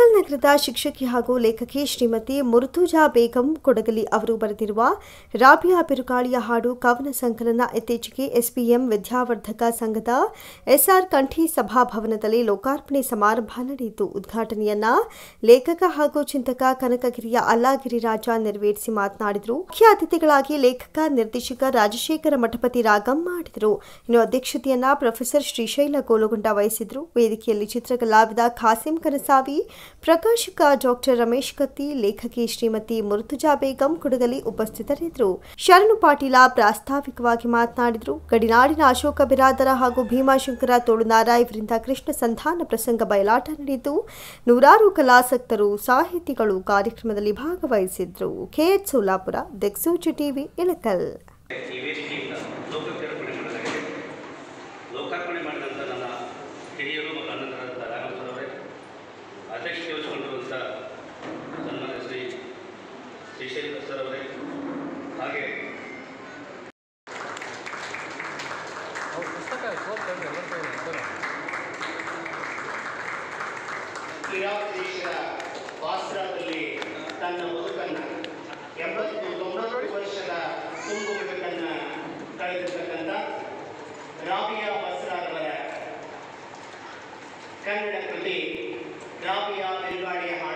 ಇಳಕಲ್ ನಗರದ ಶಿಕ್ಷಕಿ ಹಾಗೂ ಲೇಖಕಿ ಶ್ರೀಮತಿ ಮುರ್ತುಜಾ ಬೇಗಂ ಕೊಡಗಲಿ ಅವರು ಬರೆದಿರುವ ರಾಬಿಯಾ ಬಿರುಗಾಳಿಯ ಹಾಡು ಕವನ ಸಂಕಲನ ಇತ್ತೀಚೆಗೆ ಎಸ್ಪಿಎಂ ವಿದ್ಯಾವರ್ಧಕ ಸಂಘದ ಎಸ್ಆರ್ ಕಂಠಿ ಸಭಾಭವನದಲ್ಲಿ ಲೋಕಾರ್ಪಣೆ ಸಮಾರಂಭ ನಡೆಯಿತು ಉದ್ಘಾಟನೆಯನ್ನ ಲೇಖಕ ಹಾಗೂ ಚಿಂತಕ ಕನಕಗಿರಿಯ ಅಲ್ಲಾಗಿರಿ ರಾಜ ನೆರವೇರಿಸಿ ಮಾತನಾಡಿದರು ಮುಖ್ಯ ಅತಿಥಿಗಳಾಗಿ ಲೇಖಕ ನಿರ್ದೇಶಕ ರಾಜಶೇಖರ ಮಠಪತಿ ರಾಗಂ ಮಾಡಿದರು ಇನ್ನು ಅಧ್ಯಕ್ಷತೆಯನ್ನ ಪ್ರೊಫೆಸರ್ ಶ್ರೀಶೈಲ ಗೋಲಗುಂಡ ವಹಿಸಿದ್ರು ವೇದಿಕೆಯಲ್ಲಿ ಚಿತ್ರಕಲಾವಿದ ಖಾಸಿಂ ಕನಸಾವಿ ಪ್ರಕಾಶಕ ಡಾಕ್ಟರ್ ರಮೇಶ್ ಕತ್ತಿ ಲೇಖಕಿ ಶ್ರೀಮತಿ ಮುರ್ತುಜಾ ಬೇಗಂ ಕುಡಗಲಿ ಉಪಸ್ಥಿತರಿದ್ದರು ಶರಣು ಪಾಟೀಲ ಪ್ರಾಸ್ತಾವಿಕವಾಗಿ ಮಾತನಾಡಿದರು ಗಡಿನಾಡಿನ ಅಶೋಕ ಬಿರಾದರ ಹಾಗೂ ಭೀಮಾಶಂಕರ ತೋಳುನಾರ ಇವರಿಂದ ಕೃಷ್ಣ ಸಂಧಾನ ಪ್ರಸಂಗ ಬಯಲಾಟ ನಡೆಯಿತು ನೂರಾರು ಕಲಾಸಕ್ತರು ಸಾಹಿತಿಗಳು ಕಾರ್ಯಕ್ರಮದಲ್ಲಿ ಭಾಗವಹಿಸಿದ್ರು ಕೆಎಚ್ ಸೋಲಾಪುರ ದೆಕ್ಸೂಚಿ ಟಿವಿ ಇಳಕಲ್ ಈ ವೇದಿಕೆಯಿಂದ ಲೋಕಾರ್ಪಣೆ ಮಾಡಲಾಗಿದೆ ಲೋಕಾರ್ಪಣೆ ಮಾಡಿದಂಥ ನನ್ನ ಹಿರಿಯರು ಮತ್ತು ಅಣ್ಣಂದರಾದಂಥ ರಾಘವೇಂದ್ರ ಅವರೇ ಅಧ್ಯಕ್ಷತೆ ವಹಿಸಿಕೊಂಡಿರುವಂಥ ಸನ್ಮಾನ್ಯ ಶ್ರೀ ಶ್ರೀಶೈಲ ಸರ್ ಅವರೇ ಹಾಗೆ ಅವ್ರ ಪುಸ್ತಕ ಓದ್ತಾರೆ ಬರ್ತಾರೆ ಸರ್ ಕ್ರೀಡಾಪ್ರದೇಶದ ವಾಸ್ರಾದಲ್ಲಿ ತನ್ನ ಬದುಕನ್ನು ಎಂಬತ್ತು ತೊಂಬತ್ತು ವರ್ಷದ ತುಂಬು ಬದುಕನ್ನು ಕಳೆದಿರ್ತಕ್ಕಂಥ ರಾಬಿಯಾ ಬಸ್ರಾರವರ ಕನ್ನಡ ಕೃತಿ ರಾಬಿಯಾ ಬಿರುಗಾಳಿಯ